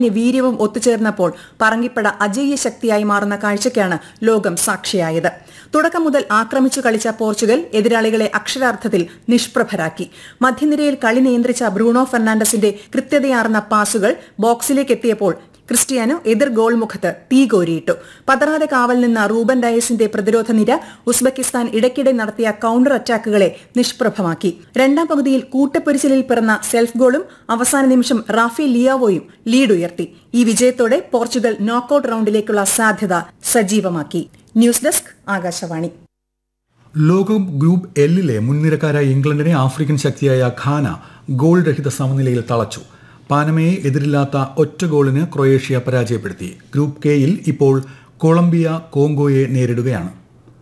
വീര്യവും ഒത്തുചേർന്നപ്പോൾ പറങ്കിപ്പട അജയ്യ ശക്തിയായി മാറുന്ന കാഴ്ചയ്ക്കാണ് ലോകം സാക്ഷിയായത് തുടക്കം മുതൽ ആക്രമിച്ചു കളിച്ച പോർച്ചുഗൽ എതിരാളികളെ അക്ഷരാർത്ഥത്തിൽ നിഷ്പ്രഭരാക്കി മധ്യനിരയിൽ കളി നിയന്ത്രിച്ച ബ്രൂണോ ഫെർണാണ്ടസിന്റെ കൃത്യതയാർന്ന പാസുകൾ ബോക്സിലേക്ക് എത്തിയപ്പോൾ ക്രിസ്റ്റിയാനോ എതിർ ഗോൾ മുഖത്ത് തീകോരിയിട്ടു പതറാതെ കാവൽ നിന്ന റൂബൻ ഡയസിന്റെ പ്രതിരോധ നിര ഉസ്ബെക്കിസ്ഥാൻ ഇടയ്ക്കിടെ നടത്തിയ കൌണ്ടർ അറ്റാക്കുകളെ നിഷ്പ്രഭമാക്കി രണ്ടാം പകുതിയിൽ കൂട്ടപ്പൊരിച്ചിലിൽ പിറന്ന സെൽഫ് ഗോളും അവസാന നിമിഷം റാഫി ലിയാവോയും ലീഡ് ഉയർത്തി ഈ വിജയത്തോടെ പോർച്ചുഗൽ നോക്കൌട്ട് റൌണ്ടിലേക്കുള്ള സാധ്യത സജീവമാക്കി ന്യൂസ് ഡെസ്ക് ആകാശവാണി ലോകകപ്പ് ഗ്രൂപ്പ് എല്ലിലെ മുൻനിരക്കാരായ ഇംഗ്ലണ്ടിനെ ആഫ്രിക്കൻ ശക്തിയായ ഖാന ഗോൾ രഹിത സമനിലയിൽ തളച്ചു പാനമയെ എതിരില്ലാത്ത ഒറ്റ ഗോളിന് ക്രൊയേഷ്യ പരാജയപ്പെടുത്തി ഗ്രൂപ്പ് കെയിൽ ഇപ്പോൾ കൊളംബിയ കോങ്കോയെ നേരിടുകയാണ്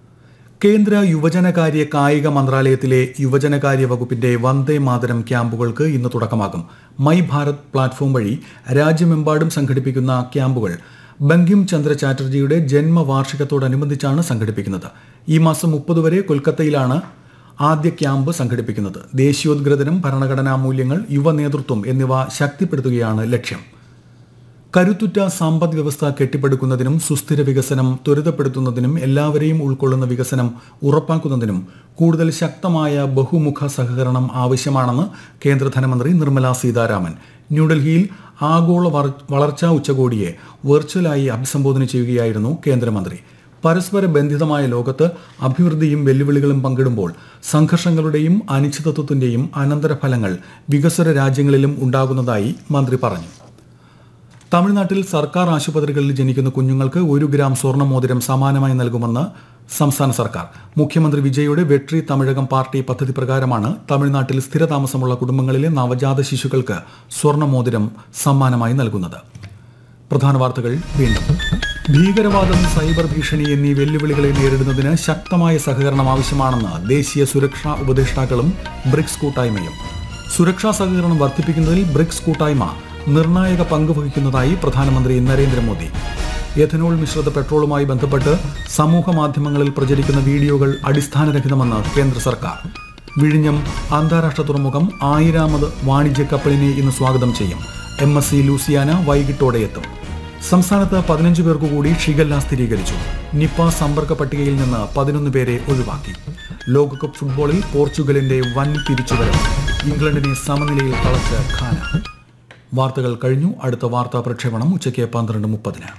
കേന്ദ്ര യുവജനകാര്യ കായിക മന്ത്രാലയത്തിലെ യുവജനകാര്യ വകുപ്പിന്റെ വന്ദേ മാതരം ക്യാമ്പുകൾക്ക് ഇന്ന് തുടക്കമാകും മൈ ഭാരത് പ്ലാറ്റ്ഫോം വഴി രാജ്യമെമ്പാടും സംഘടിപ്പിക്കുന്ന ക്യാമ്പുകൾ ബങ്കിം ചന്ദ്ര ചാറ്റർജിയുടെ ജന്മവാർഷികത്തോടനുബന്ധിച്ചാണ് സംഘടിപ്പിക്കുന്നത് ഈ മാസം മുപ്പത് വരെ കൊൽക്കത്തയിലാണ് ആദ്യ ക്യാമ്പ് സംഘടിപ്പിക്കുന്നത് ദേശീയോദ്ഗ്രഥനം ഭരണഘടനാ മൂല്യങ്ങൾ യുവ നേതൃത്വം എന്നിവ ശക്തിപ്പെടുത്തുകയാണ് ലക്ഷ്യം കരുത്തുറ്റ സമ്പദ് വ്യവസ്ഥ കെട്ടിപ്പടുക്കുന്നതിനും സുസ്ഥിര വികസനം ത്വരിതപ്പെടുത്തുന്നതിനും എല്ലാവരെയും ഉൾക്കൊള്ളുന്ന വികസനം ഉറപ്പാക്കുന്നതിനും കൂടുതൽ ശക്തമായ ബഹുമുഖ സഹകരണം ആവശ്യമാണെന്ന് കേന്ദ്ര ധനമന്ത്രി നിർമ്മല സീതാരാമൻ ന്യൂഡൽഹിയിൽ ആഗോള വളർ- വളർച്ചാ ഉച്ചകോടിയെ വെർച്വലായി അഭിസംബോധന ചെയ്യുകയായിരുന്നു കേന്ദ്രമന്ത്രി പരസ്പര ബന്ധിതമായ ലോകത്ത് അഭിവൃദ്ധിയും വെല്ലുവിളികളും പങ്കിടുമ്പോൾ സംഘർഷങ്ങളുടെയും അനിശ്ചിതത്വത്തിന്റെയും അനന്തരഫലങ്ങൾ വികസ്വര രാജ്യങ്ങളിലും ഉണ്ടാകുന്നതായി മന്ത്രി പറഞ്ഞു തമിഴ്നാട്ടിൽ സർക്കാർ ആശുപത്രികളിൽ ജനിക്കുന്ന കുഞ്ഞുങ്ങൾക്ക് ഒരു ഗ്രാം സ്വർണ്ണമോതിരം സമാനമായി നൽകുമെന്ന് സംസ്ഥാന സർക്കാർ മുഖ്യമന്ത്രി വിജയുടെ വെട്രി തമിഴകം പാർട്ടി പദ്ധതി പ്രകാരമാണ് തമിഴ്നാട്ടിൽ സ്ഥിരതാമസമുള്ള കുടുംബങ്ങളിലെ നവജാത ശിശുക്കൾക്ക് സ്വർണ്ണമോതിരം സമ്മാനമായി നൽകുന്നത് പ്രധാന വാർത്തകൾ വീണ്ടും ഭീകരവാദം സൈബർ ഭീഷണി എന്നീ വെല്ലുവിളികളെ നേരിടുന്നതിന് ശക്തമായ സഹകരണം ആവശ്യമാണെന്ന് ദേശീയ സുരക്ഷാ ഉപദേഷ്ടാക്കളും ബ്രിക്സ് കൂട്ടായ്മയും സുരക്ഷാ സഹകരണം വർദ്ധിപ്പിക്കുന്നതിൽ ബ്രിക്സ് കൂട്ടായ്മ നിർണായക പങ്ക് വഹിക്കുന്നതായി പ്രധാനമന്ത്രി നരേന്ദ്രമോദി എഥനോൾ മിശ്രിത പെട്രോളുമായി ബന്ധപ്പെട്ട് സമൂഹ മാധ്യമങ്ങളിൽ പ്രചരിക്കുന്ന വീഡിയോകൾ അടിസ്ഥാനരഹിതമെന്ന് കേന്ദ്ര സർക്കാർ വിഴിഞ്ഞം അന്താരാഷ്ട്ര തുറമുഖം ആയിരാമത് വാണിജ്യ കപ്പലിനെ ഇന്ന് സ്വാഗതം ചെയ്യും എം എസ് സി ലൂസിയാന വൈകിട്ടോടെ എത്തും സംസ്ഥാനത്ത് പതിനഞ്ച് പേർക്ക് കൂടി ഷിഗല്ല സ്ഥിരീകരിച്ചു നിപ്പ സമ്പർക്ക പട്ടികയിൽ നിന്ന് പതിനൊന്ന് പേരെ ഒഴിവാക്കി ലോകകപ്പ് ഫുട്ബോളിൽ പോർച്ചുഗലിന്റെ വൻ തിരിച്ചുവരവ് ഇംഗ്ലണ്ടിനെ സമനിലയിൽ തളച്ച് ഖാന വാർത്തകൾ കഴിഞ്ഞു അടുത്ത വാർത്താ പ്രക്ഷേപണം ഉച്ചയ്ക്ക് പന്ത്രണ്ട് മുപ്പതിന്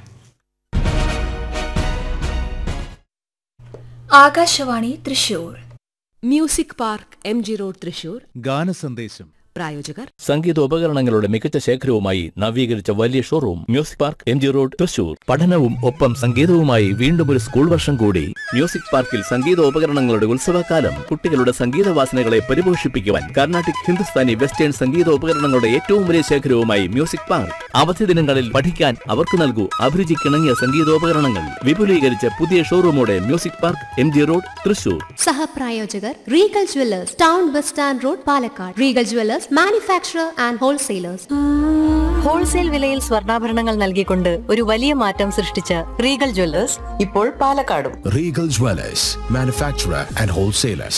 Akashvani Thrissur music park M G road Thrissur ഗാനസന്ദേശം പ്രായോജകർ സംഗീതോപകരണങ്ങളുടെ മികച്ച ശേഖരവുമായി നവീകരിച്ച വലിയ showroom music park M G road Thrissur പഠനവും ഒപ്പം സംഗീതവുമായി വീണ്ടും ഒരു സ്കൂൾ വർഷം കൂടി മ്യൂസിക് പാർക്കിൽ സംഗീതോപകരണങ്ങളുടെ ഉത്സവകാലം കുട്ടികളുടെ സംഗീത വാസനകളെ പരിപോഷിപ്പിക്കുവാൻ കർണാട്ടിക് ഹിന്ദുസ്ഥാനി വെസ്റ്റേൺ സംഗീതോപകരണങ്ങളുടെ ഏറ്റവും വലിയ ശേഖരവുമായി മ്യൂസിക് പാർക്ക് അവധി ദിനങ്ങളിൽ പഠിക്കാൻ അവർക്ക് നൽകൂ അഭിരുചിക്കിണങ്ങിയ സംഗീതോപകരണങ്ങൾ വിപുലീകരിച്ച പുതിയ ഷോറൂമോടെ Music park M G road Thrissur സഹപ്രായോജകർ Regal Jewellers town bus stand road Palakkad Regal Jewellers manufacturer and wholesalers wholesale വിലയിൽ സ്വർണ്ണാഭരണങ്ങൾ നൽകിക്കൊണ്ട് ഒരു വലിയ മാറ്റം സൃഷ്ടിച്ച റീഗൽ ജ്വല്ലേഴ്സ് ഇപ്പോൾ പാലക്കാടും Regal Dwellers, manufacturer and wholesalers.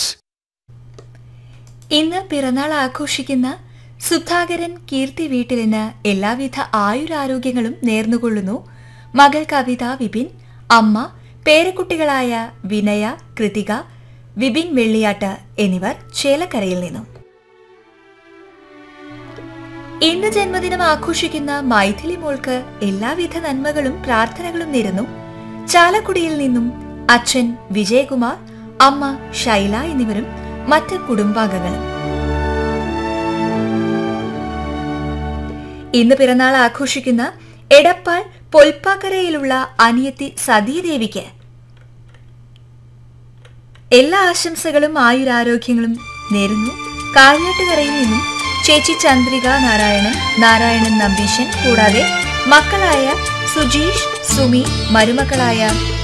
ഇന്ന് പിറന്നാൾ ആഘോഷിക്കുന്ന സുധാകരൻ കീർത്തി വീട്ടിലിന് എല്ലാവിധ ആയുരാരോഗ്യങ്ങളും നേർന്നുകൊള്ളുന്നു മകൾ കവിത വിപിൻ അമ്മ പേരക്കുട്ടികളായ വിനയ കൃതിക വിപിൻ വെള്ളിയാട്ട് എന്നിവർ ചേലക്കരയിൽ നിന്നും ഇന്ന് ജന്മദിനം ആഘോഷിക്കുന്ന മൈഥിലി മോൾക്ക് എല്ലാവിധ നന്മകളും പ്രാർത്ഥനകളും നേരുന്നു ചാലക്കുടിയിൽ നിന്നും അച്ഛൻ വിജയകുമാർ അമ്മ ശൈല എന്നിവരും മറ്റ് കുടുംബാംഗങ്ങളും ഇന്ന് പിറന്നാൾ ആഘോഷിക്കുന്ന എടപ്പാൾ പൊൽപ്പാക്കരയിലുള്ള അനിയത്തി സതീദേവിക്ക് എല്ലാ ആശംസകളും ആയുരാരോഗ്യങ്ങളും നേരുന്നു കാഞ്ഞാട്ടുകരയിൽ നിന്നും ചേച്ചി ചന്ദ്രിക നാരായണൻ നാരായണൻ നമ്പീശൻ കൂടാതെ മക്കളായ സുജീഷ് സുമി മരുമക്കളായ